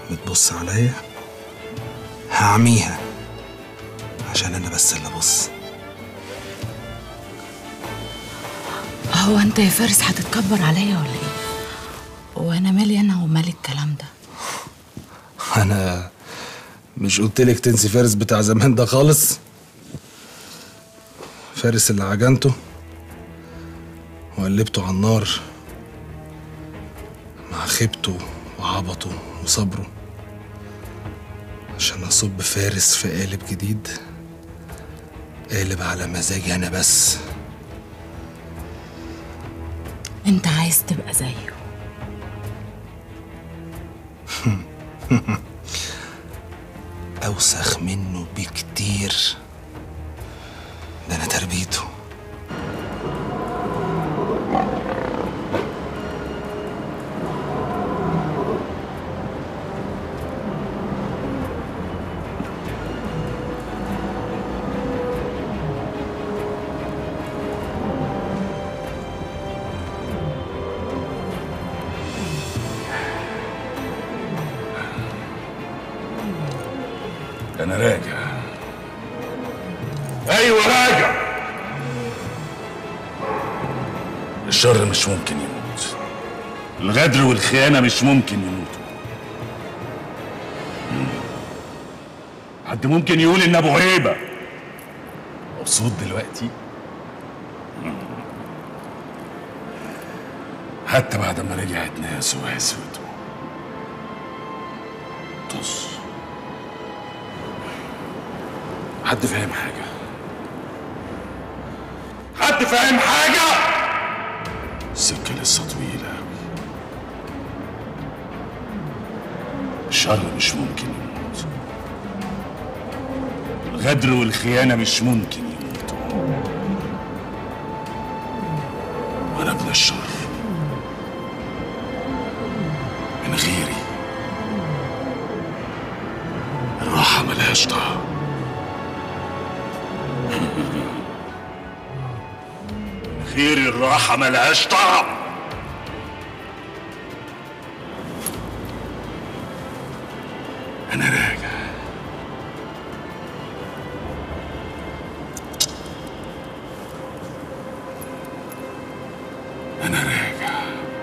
بتبص عليا هعميها عشان انا بس اللي ابص هو انت يا فارس هتتكبر عليا ولا ايه وانا مالي انا ومال الكلام ده انا مش قلت لك تنسي فارس بتاع زمان ده خالص فارس اللي عجنته وقلبته على النار مع خيبته وعبطه وصبره عشان اصب فارس في قالب جديد قالب على مزاجي انا بس انت عايز تبقى زيه اوسخ منه بكتير ده انا تربيته انا راجع ايوه راجع الشر مش ممكن يموت الغدر والخيانه مش ممكن يموتوا مم. حد ممكن يقول ان ابو هيبه مبسوط دلوقتي مم. حتى بعد ما رجعت ناس وهسوته طز حد فاهم حاجة؟ حد فاهم حاجة؟ السكة لسه طويلة أوي الشر مش ممكن يموت الغدر والخيانة مش ممكن يموتوا وأنا ابن الشر من غيري الراحة ملهاش طعم خير الراحة ملهاش طعم أنا راجع أنا راجع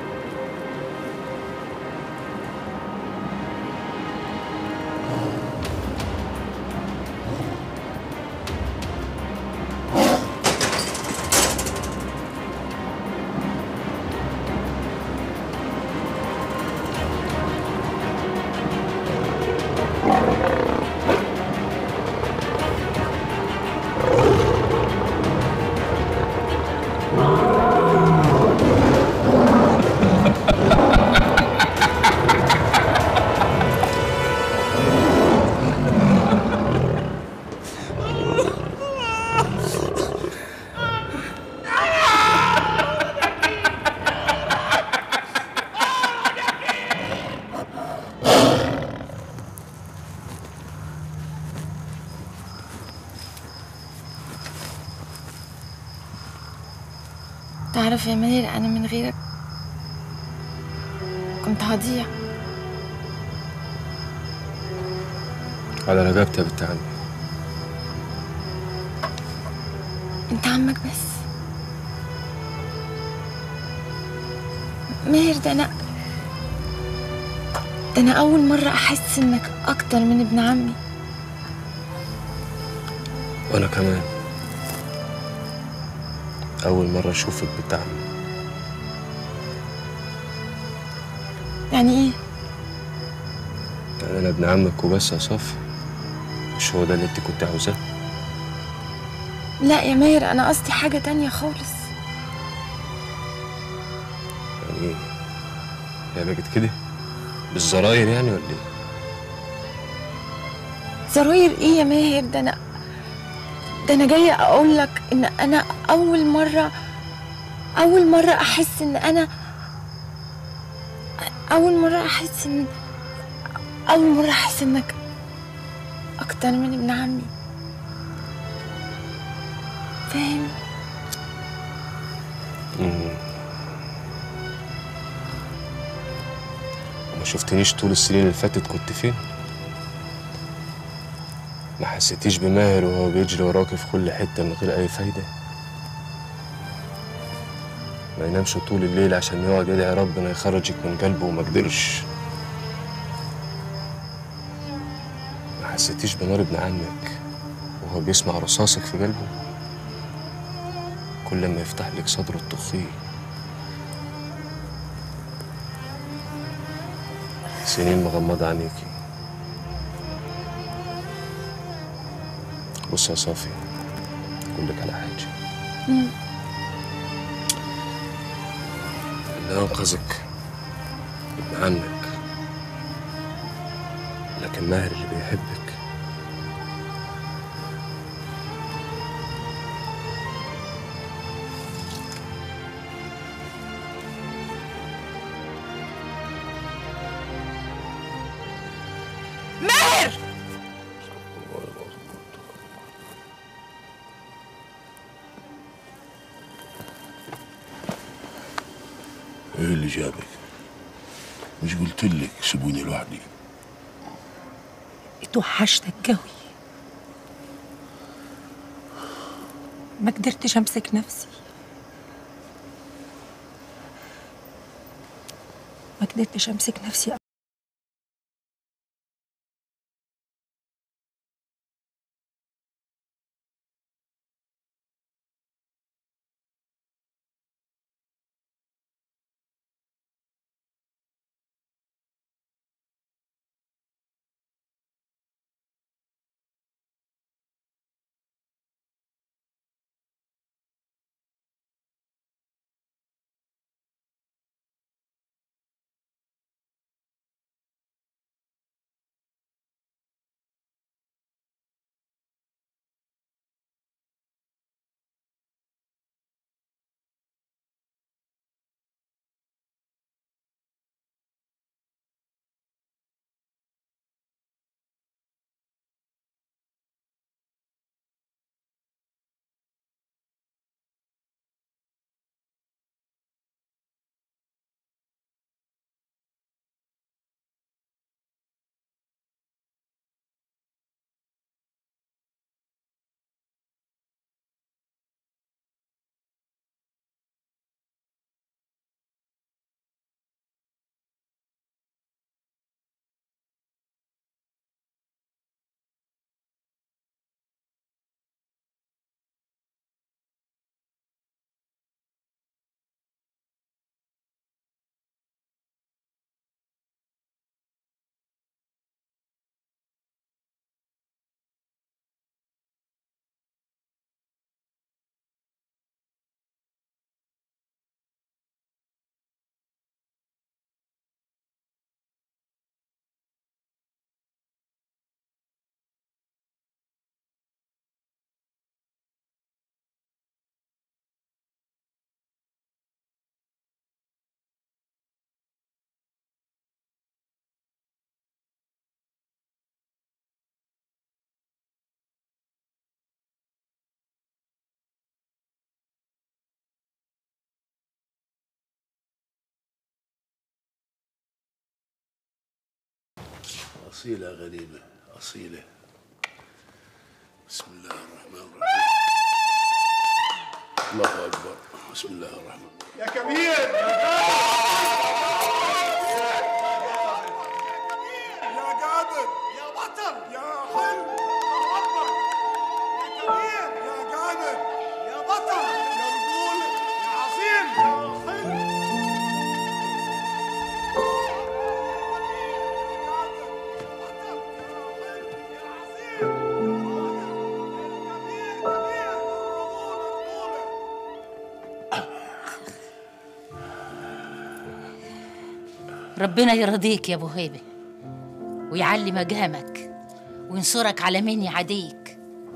تعرف يا ماهر أنا من غيرك كنت هضيع على رقبتي يا بنت عمي أنت عمك بس ماهر ده أنا ده أنا أول مرة أحس إنك أكتر من ابن عمي وانا كمان اول مره اشوفك بنت عمي يعني إيه؟ يعني انا ابن عمك وبس يا صافي مش هو ده اللي انت كنت عاوزاه لا يا ماهر أنا قصدي حاجة تانية خالص يعني ايه هي بقت كده بالزراير يعني ولا ايه زراير إيه يا ماهر ده أنا ده أنا جاية أقول لك إن أنا أول مرة أول مرة أحس إن أنا أول مرة أحس إن أول مرة أحس إنك أكتر من ابن عمي فاهم؟ مم. ما شفتنيش طول السنين اللي فاتت كنت فين ما حسيتيش بماهر وهو بيجري وراكي في كل حتة من غير أي فايدة ما ينامش طول الليل عشان يقعد يدعي ربنا يخرجك من قلبه وما قدرش ما حسيتيش بنار ابن عمك وهو بيسمع رصاصك في قلبه كل ما يفتح لك صدره تطخيه سنين مغمضة عينيكي بص يا صافي أقول لك على حاجة اللي أنقذك ابن عمك لكن ماهر اللي بيحبك ماهر ايه اللي جابك مش قلت لك سيبوني لوحدي اتوحشتك قوي ما قدرتش امسك نفسي ما قدرتش امسك نفسي أصيلة غريبة أصيلة بسم الله الرحمن الرحيم الله أكبر بسم الله الرحمن الرحيم يا قادر يا بطل يا حلو يا أكبر يا كبير يا قادر يا بطل يا رجول يا عظيم يا حلو ربنا يرضيك يا ابو هيبه ويعلي مقامك وينصرك على من يعاديك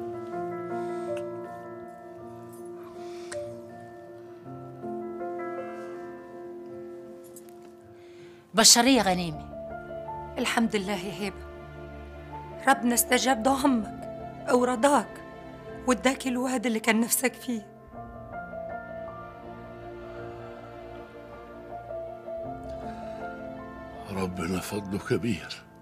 بشرية غنيمة الحمد لله يا هبه ربنا استجاب دعاء امك ورضاك واداك الواد اللي كان نفسك فيه رب ربنا فضله كبير